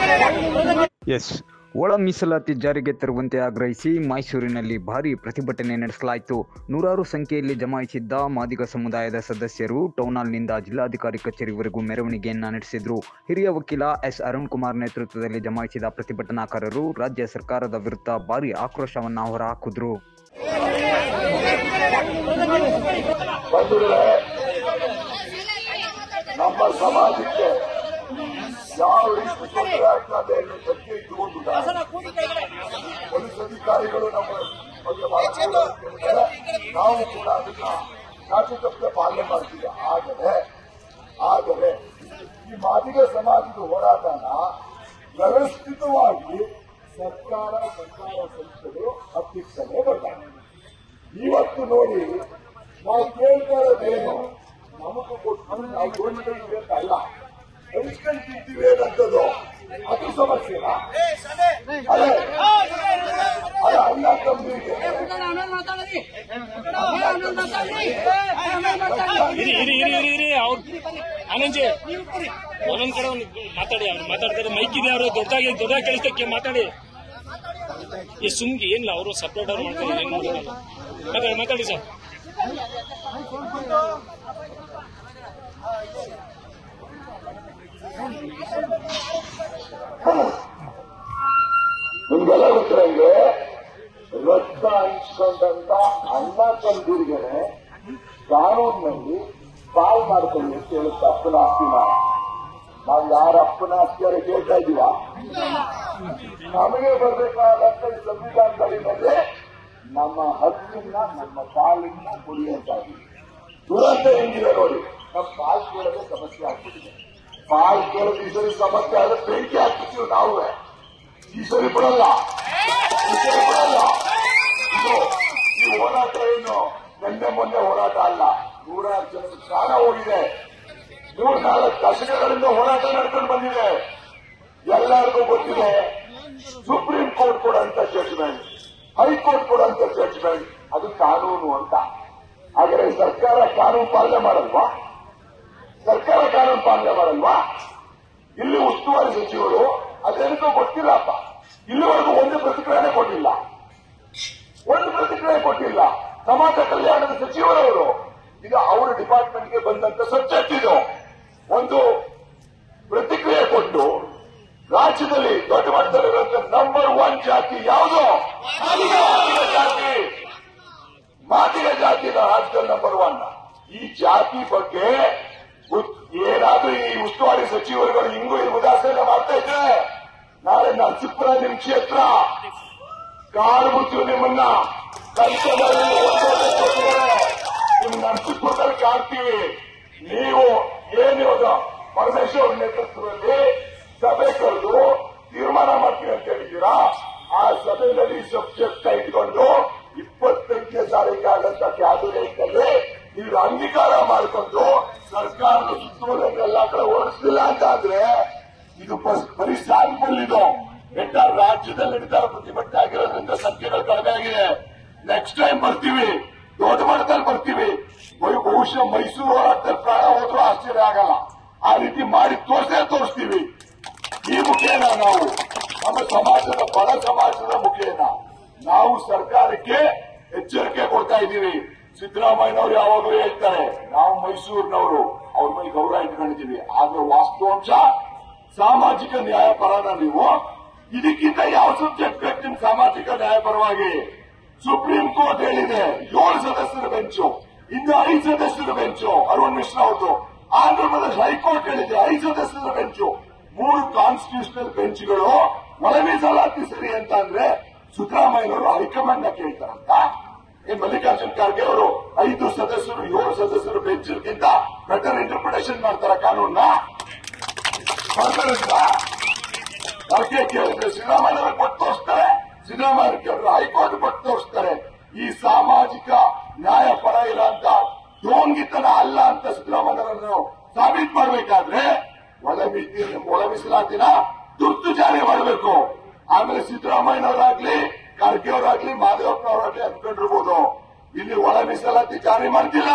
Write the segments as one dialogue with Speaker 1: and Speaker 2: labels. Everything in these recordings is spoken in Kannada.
Speaker 1: ಎಸ್ ಒಳ ಮೀಸಲಾತಿ ಜಾರಿಗೆ ತರುವಂತೆ ಆಗ್ರಹಿಸಿ ಮೈಸೂರಿನಲ್ಲಿ ಭಾರೀ ಪ್ರತಿಭಟನೆ ನಡೆಸಲಾಯಿತು ನೂರಾರು ಸಂಖ್ಯೆಯಲ್ಲಿ ಜಮಾಯಿಸಿದ್ದ ಮಾದಿಗ ಸಮುದಾಯದ ಸದಸ್ಯರು ಟೌನ್ಹಾಲ್ನಿಂದ ಜಿಲ್ಲಾಧಿಕಾರಿ ಕಚೇರಿವರೆಗೂ ಮೆರವಣಿಗೆಯನ್ನ ನಡೆಸಿದ್ರು ಹಿರಿಯ ವಕೀಲ ಎಸ್ ಅರುಣ್ ಕುಮಾರ್ ನೇತೃತ್ವದಲ್ಲಿ ಜಮಾಯಿಸಿದ ಪ್ರತಿಭಟನಾಕಾರರು ರಾಜ್ಯ ಸರ್ಕಾರದ ವಿರುದ್ಧ ಭಾರೀ ಆಕ್ರೋಶವನ್ನ ಹೊರಹಾಕಿದ್ರು
Speaker 2: ಬಂಧುಗಳೇ ನಮ್ಮ ಸಮಾಜಕ್ಕೆ ಯಾವ ರೀತಿ ತೊಂದರೆ ಆಗ್ತದೆ ಅನ್ನೋ ಬಗ್ಗೆ ಇಟ್ಟುಕೊಂಡು ಪೊಲೀಸ್ ಅಧಿಕಾರಿಗಳು ನಮ್ಮ ಬಗ್ಗೆ ಮಾತನಾಡುತ್ತಿದ್ದಾರೆ ನಾವು ಕೂಡ ಅದನ್ನ ಚಾಚು ತಪ್ಪದೆ ಪಾಲನೆ ಮಾಡ್ತೀವಿ ಆದರೆ ಆದರೆ ಈ ಮಾದಿಗ ಸಮಾಜದ ಹೋರಾಟನ ವ್ಯವಸ್ಥಿತವಾಗಿ ಸರ್ಕಾರ ಸರ್ಕಾರ ಸಂಸ್ಥೆಗಳು ಹತ್ತಿಕ್ಕಲೇ ಬರ್ತಾರೆ ಇವತ್ತು ನೋಡಿ ನಾವು ಕೇಳ್ತಾ ಇರೋದೇನು ನಮಗೂ ಕೊಟ್ಟು ನಾವು ಗೋಲ್ಮೆಂಟ್ ಅಂತ ಅಲ್ಲ ಹಂಚ್ಕೊಂಡು ತಿಂತೀವಿ ಏನಂತದ್ದು ಅದು ಸಮಸ್ಯೆನಾ ಅದೇ ಅಲ್ಲ ಅಲ್ಲ ತಮ್ಮರಿಗೆ
Speaker 3: ಇರಿ ಇರಿ ಇರಿ ಇರಿ ಇರಿ ಅವ್ರು ಆನಂಜಿ ಒಂದೊಂದ್ ಕಡೆ ಒಂದು ಮಾತಾಡಿ ಅವ್ರು ಮಾತಾಡ್ತಾರೆ ಮೈಕ್ ಇದೆ ಅವರು ದೊಡ್ಡದಾಗಿ ದೊಡ್ಡದಾಗಿ ಕೇಳಿಸ್ತಕ್ಕೆ ಮಾತಾಡಿ ಈ ಸುಮ್ಗೆ ಏನಿಲ್ಲ ಅವರು ಸಪ್ರೇಟ್ ಅವ್ರು ಮಾಡ್ತಾರೆ ಏನ್ ಮಾಡೋದಲ್ಲ ಮಾತಾಡಿ ಮಾತಾಡಿ ಸರ್
Speaker 2: ನಿಮ್ಗೆಲ್ಲ ಗೊತ್ತಿರಂಗೆ ರಕ್ತ ಹಂಚ್ಕೊಂಡಂತ ಅಣ್ಣ ತಂದಿರಿಗೆ ಕಾನೂನಿನಲ್ಲಿ ಪಾಲ್ ಮಾಡ್ಕೊಳ್ಳಿ ಅಂತ ಹೇಳುತ್ತೆ ಅಪ್ಪನ ಆಸ್ತಿನ ನಾವು ಯಾರ ಅಪ್ಪನ ಆಸ್ತಿಯಾರ ಕೇಳ್ತಾ ಇದೀವ ನಮಗೆ ಬರ್ಬೇಕಾದಂತ ಈ ಸಂವಿಧಾನದಲ್ಲಿ ನಮ್ಮ ಹಕ್ಕನ್ನ ನಮ್ಮ ಪಾಲನ್ನ ಕೊಡಿಯಂತಾಗಿದೆ ದುರಂತ ಹೆಂಗಿದೆ ನೋಡಿ ನಮ್ಮ ಪಾಲ್ ಕೇಳೋದೇ ಸಮಸ್ಯೆ ಆಗ್ಬಿಟ್ಟಿದೆ ಪಾಲ್ ಕೇಳೋದು ಈ ಸರಿ ಸಮಸ್ಯೆ ಆದ್ರೆ ಬೆಂಕಿ ಹಾಕ್ಬಿಡ್ತೀವಿ ನಾವೇ ಈ ಸರಿ ಬಿಡಲ್ಲ ಈ ಸರಿ ಬಿಡಲ್ಲ ಇದು ಈ ಹೋರಾಟ ಏನು ನಿನ್ನೆ ಮೊನ್ನೆ ಹೋರಾಟ ಅಲ್ಲ ನೂರಾರು ಜನ ಪ್ರಾಣ ಹೋಗಿದೆ ಮೂರ್ನಾಲ್ಕು ದಶಕಗಳಿಂದ ಹೋರಾಟ ನಡ್ಕೊಂಡು ಬಂದಿದೆ ಎಲ್ಲರಿಗೂ ಗೊತ್ತಿದೆ ಸುಪ್ರೀಂ ಕೋರ್ಟ್ ಕೊಡಂತ ಜಡ್ಜ್ಮೆಂಟ್ ಹೈಕೋರ್ಟ್ ಕೊಡಂತ ಜಡ್ಜ್ಮೆಂಟ್ ಅದು ಕಾನೂನು ಅಂತ ಹಾಗಾದ್ರೆ ಸರ್ಕಾರ ಕಾನೂನು ಪಾಲನೆ ಮಾಡಲ್ವಾ ಸರ್ಕಾರ ಕಾನೂನು ಪಾಲನೆ ಮಾಡಲ್ವಾ ಇಲ್ಲಿ ಉಸ್ತುವಾರಿ ಸಚಿವರು ಅದೇನಕ್ಕೂ ಗೊತ್ತಿಲ್ಲಪ್ಪ ಇಲ್ಲಿವರೆಗೂ ಒಂದು ಪ್ರತಿಕ್ರಿಯೆ ಕೊಟ್ಟಿಲ್ಲ ಒಂದು ಪ್ರತಿಕ್ರಿಯೆ ಕೊಟ್ಟಿಲ್ಲ ಸಮಾಜ ಕಲ್ಯಾಣದ ಸಚಿವರವರು ಈಗ ಅವರ ಡಿಪಾರ್ಟ್ಮೆಂಟ್ಗೆ ಬಂದಂತ ಸಬ್ಜೆಕ್ಟ್ ಇದು ಒಂದು ಪ್ರತಿಕ್ರಿಯೆ ಕೊಟ್ಟು ರಾಜ್ಯದಲ್ಲಿ ದೊಡ್ಡ ಮಟ್ಟದಲ್ಲಿರುವಂತ ನಂಬರ್ ಒನ್ ಜಾತಿ ಯಾವುದು ಮಾದಿಗ ಜಾತಿ ಮಾದಿಗ ಜಾತಿನ ರಾಜ್ಯದಲ್ಲಿ ನಂಬರ್ ಒನ್ ಈ ಜಾತಿ ಬಗ್ಗೆ ಉತ್- ಏನಾದ್ರೂ ಈ ಉಸ್ತುವಾರಿ ಸಚಿವರುಗಳು ಹಿಂಗೂ ಈ ಉದಾಸೀನ ಮಾಡ್ತಾ ಇದ್ರೆ ನಾಳೆ ನರಸೀಪುರ ನಿಮ್ ಕ್ಷೇತ್ರ ಕಾಡ್ಬಿಟ್ಟು ನಿಮ್ಮನ್ನ ಕಲ್ಪದಲ್ಲಿ ನಿಮ್ ನರಸೀಪುರದಲ್ಲಿ ಕಾಡ್ತೀವಿ ನೀವು ಏನಿವಾಗ ಪರಮೇಶ್ವರ್ ನೇತೃತ್ವದಲ್ಲಿ ಸಭೆ ಕರೆದು ತೀರ್ಮಾನ ಮಾಡ್ತೀವಿ ಅಂತ ಹೇಳಿದ್ದೀರಾ ಆ ಸಭೆಯಲ್ಲಿ ಸಬ್ಜೆಕ್ಟ್ ಇಟ್ಕೊಂಡು ಇಪ್ಪತ್ತೈದನೇ ತಾರೀಕು ಆಗಂತ ಕ್ಯಾಬಿನೆಟ್ ನಲ್ಲಿ ನೀವು ಅಂಗೀಕಾರ ಮಾಡಿಕೊಂಡು ಸರ್ಕಾರದ ಸುತ್ತೋಲೆಲ್ಲ ಎಲ್ಲಾ ಕಡೆ ಓಡಿಸಲಿಲ್ಲ ಅಂತ ಆದ್ರೆ ಇದು ಬಸ್- ಬರೀ ಸ್ಯಾಂಪಲ್ ಇದು ಎಂಟ ರಾಜ್ಯದಲ್ಲಿ ನಡೀತಾ ಇರೋ ಪ್ರತಿಭಟನೆ ಆಗಿರೋದ್ರಿಂದ ಸಂಖ್ಯೆಗಳು ಕಡಿಮೆ ಆಗಿದೆ ನೆಕ್ಸ್ಟ್ ಟೈಮ್ ಬರ್ತೀವಿ ದೊಡ್ಡ ಮಟ್ಟದಲ್ಲಿ ಬರ್ತೀವಿ ಬಹು- ಬಹುಶಃ ಮೈಸೂರು ಹೋರಾಟದಲ್ಲಿ ಪ್ರಾಣ ಹೋದ್ರೂ ಆಶ್ಚರ್ಯ ಆಗಲ್ಲ ಆ ರೀತಿ ಮಾಡಿ ತೋರಿಸೇ ತೋರಿಸ್ತೀವಿ ಈ ಮುಖೇನ ನಾವು ನಮ್ಮ ಸಮಾಜದ ಬಡ ಸಮಾಜದ ಮುಖೇನ ನಾವು ಸರ್ಕಾರಕ್ಕೆ ಎಚ್ಚರಿಕೆ ಕೊಡ್ತಾ ಇದ್ದೀವಿ ಸಿದ್ದರಾಮಯ್ಯನವರು ಯಾವಾಗಲೂ ಹೇಳ್ತಾರೆ ನಾವು ಮೈಸೂರಿನವರು ಅವ್ರ ಮೇಲೆ ಗೌರವ ಇಟ್ಕೊಂಡಿದ್ದೀವಿ ಆದ್ರೆ ವಾಸ್ತವಾಂಶ ಸಾಮಾಜಿಕ ನ್ಯಾಯಪರನ ನೀವು ಇದಕ್ಕಿಂತ ಯಾವ ಸಬ್ಜೆಕ್ಟ್ ಬೇಕು ನಿಮ್ ಸಾಮಾಜಿಕ ನ್ಯಾಯಪರವಾಗಿ ಸುಪ್ರೀಂ ಕೋರ್ಟ್ ಹೇಳಿದೆ ಏಳು ಸದಸ್ಯರ ಬೆಂಚು ಇನ್ನು ಐದು ಸದಸ್ಯರ ಬೆಂಚು ಅರುಣ್ ಮಿಶ್ರಾ ಅವ್ರದ್ದು ಆಂಧ್ರ ಪ್ರದೇಶ ಹೈಕೋರ್ಟ್ ಹೇಳಿದೆ ಐದು ಸದಸ್ಯರ ಬೆಂಚು ಮೂರು ಕಾನ್ಸ್ಟಿಟ್ಯೂಷನಲ್ ಬೆಂಚ್ಗಳು ಒಳ ಮೀಸಲಾತಿ ಸರಿ ಅಂತ ಅಂದ್ರೆ ಸಿದ್ದರಾಮಯ್ಯನವರು ಹೈಕಮಾಂಡ್ ನ ಕೇಳ್ತಾರಂತ ಈ ಮಲ್ಲಿಕಾರ್ಜುನ್ ಖರ್ಗೆ ಅವರು ಐದು ಸದಸ್ಯರು ಏಳು ಸದಸ್ಯರು ಬೆಂಚ್ಗಿಂತ ಬೆಟರ್ ಇಂಟರ್ಪ್ರಿಟೇಷನ್ ಮಾಡ್ತಾರ ಕಾನೂನ್ನ ಮಾಡ್ತಾರಂತ ಅದಕ್ಕೆ ಕೇಳಿದ್ರೆ ಸಿದ್ದರಾಮಯ್ಯ ಕೊಟ್ಟು ತೋರಿಸ್ತಾರೆ ಸಿದ್ದರಾಮಯ್ಯ ಕೇಳಿದ್ರೆ ಹೈಕೋರ್ಟ್ ಕೊಟ್ಟು ತೋರಿಸ್ತಾರೆ ಈ ಸಾಮಾಜಿಕ ನ್ಯಾಯ ಪರ ಇಲ್ಲ ಅಂತ ಡೋಂಗಿತನ ಅಲ್ಲ ಅಂತ ಸಿದ್ದರಾಮಯ್ಯರನ್ನು ಸಾಬೀತು ಮಾಡಬೇಕಾದ್ರೆ ಒಳ ಮೀಸಿ ಒಳ ಮೀಸಲಾತಿನ ತುರ್ತು ಜಾರಿ ಮಾಡಬೇಕು ಆಮೇಲೆ ಸಿದ್ದರಾಮಯ್ಯನವರಾಗ್ಲಿ ಖರ್ಗೆ ಅವರಾಗ್ಲಿ ಮಾದೇವಪ್ಪನವರಾಗ್ಲಿ ಅಂದ್ಕೊಂಡಿರ್ಬೋದು ಇಲ್ಲಿ ಒಳ ಮೀಸಲಾತಿ ಜಾರಿ ಮಾಡ್ತಿಲ್ಲ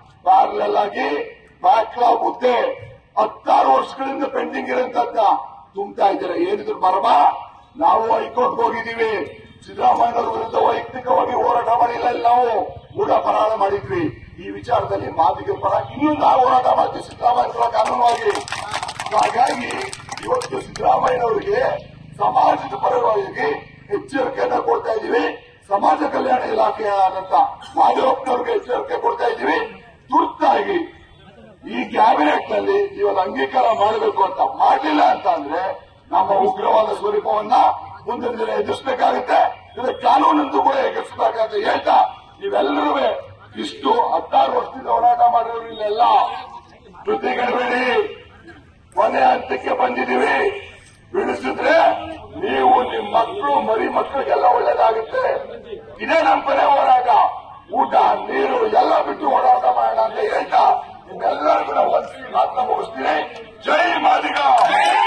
Speaker 2: ಪ್ಯಾರಲಲ್ ಆಗಿ ಬ್ಯಾಕ್ಲಾಗ್ ಹುದ್ದೆ ಹತ್ತಾರು ವರ್ಷಗಳಿಂದ ಪೆಂಡಿಂಗ್ ಇರೋಂಥದ್ದ ತುಂಬ್ತಾ ಇದ್ದೀರಾ ಏನಿದ್ರು ಮರಮ ನಾವು ಹೈಕೋರ್ಟ್ಗೆ ಹೋಗಿದ್ದೀವಿ ಸಿದ್ದರಾಮಯ್ಯನವರ ವಿರುದ್ಧ ವೈಯಕ್ತಿಕವಾಗಿ ಹೋರಾಟ ಮಾಡಿಲ್ಲ ಇಲ್ಲಿ ನಾವು ಕೂಡ ಪರಾಳ ಮಾಡಿದ್ವಿ ಈ ವಿಚಾರದಲ್ಲಿ ಮಾತಿಗೆ ಪರ ಇನ್ನೂ ನಾವು ಹೋರಾಟ ಮಾಡ್ತೀವಿ ಸಿದ್ದರಾಮಯ್ಯ ಕಾನೂನವಾಗಿ ಹಾಗಾಗಿ ಇವತ್ತು ಸಿದ್ದರಾಮಯ್ಯನವರಿಗೆ ಸಮಾಜದ ಪರವಾಗಿ ಎಚ್ಚರಿಕೆಯನ್ನ ಕೊಡ್ತಾ ಇದ್ದೀವಿ ಸಮಾಜ ಕಲ್ಯಾಣ ಇಲಾಖೆಯ ಆದಂತ ಮಾದೇವಪ್ಪನವ್ರಿಗೆ ಎಚ್ಚರಿಕೆ ಕೊಡ್ತಾ ಇದ್ದೀವಿ ತುರ್ತಾಗಿ ಈ ಕ್ಯಾಬಿನೆಟ್ ನಲ್ಲಿ ಇವಾಗ ಅಂಗೀಕಾರ ಮಾಡಬೇಕು ಅಂತ ಮಾಡಲಿಲ್ಲ ಅಂತ ಅಂದ್ರೆ ನಮ್ಮ ಉಗ್ರವಾದ ಸ್ವರೂಪವನ್ನ ಮುಂದಿನ ದಿನ ಎದುರಿಸಬೇಕಾಗುತ್ತೆ ಇದಕ್ಕೆ ಕಾನೂನಂತೂ ಕೂಡ ಎದುರಿಸಬೇಕಂತ ಹೇಳ್ತಾ ನೀವೆಲ್ಲರೂ ಇಷ್ಟು ಹತ್ತಾರು ವರ್ಷದಿಂದ ಹೋರಾಟ ಮಾಡಿರೋರು ಇಲ್ಲೆಲ್ಲ ಜೊತೆಗಡಬೇಡಿ ಕೊನೆ ಹಂತಕ್ಕೆ ಬಂದಿದ್ದೀವಿ ಬಿಡಿಸಿದ್ರೆ ನೀವು ನಿಮ್ಮ ಮಕ್ಕಳು ಮರಿ ಮಕ್ಕಳಿಗೆಲ್ಲ ಒಳ್ಳೇದಾಗುತ್ತೆ ಇದೇ ನಮ್ಮ ಕೊನೆ ಹೋರಾಟ ಊಟ ನೀರು ಎಲ್ಲ ಬಿಟ್ಟು ಹೋರಾಟ ಮಾಡೋಣ ಅಂತ ಹೇಳ್ತಾ ನಿಮ್ಮೆಲ್ಲರಿಗೂ ನಾವು ಒಂದ್ಸಲಿ ಮಾತನ್ನ ಮುಗಿಸ್ತೀನಿ ಜೈ ಮಾದಿಗ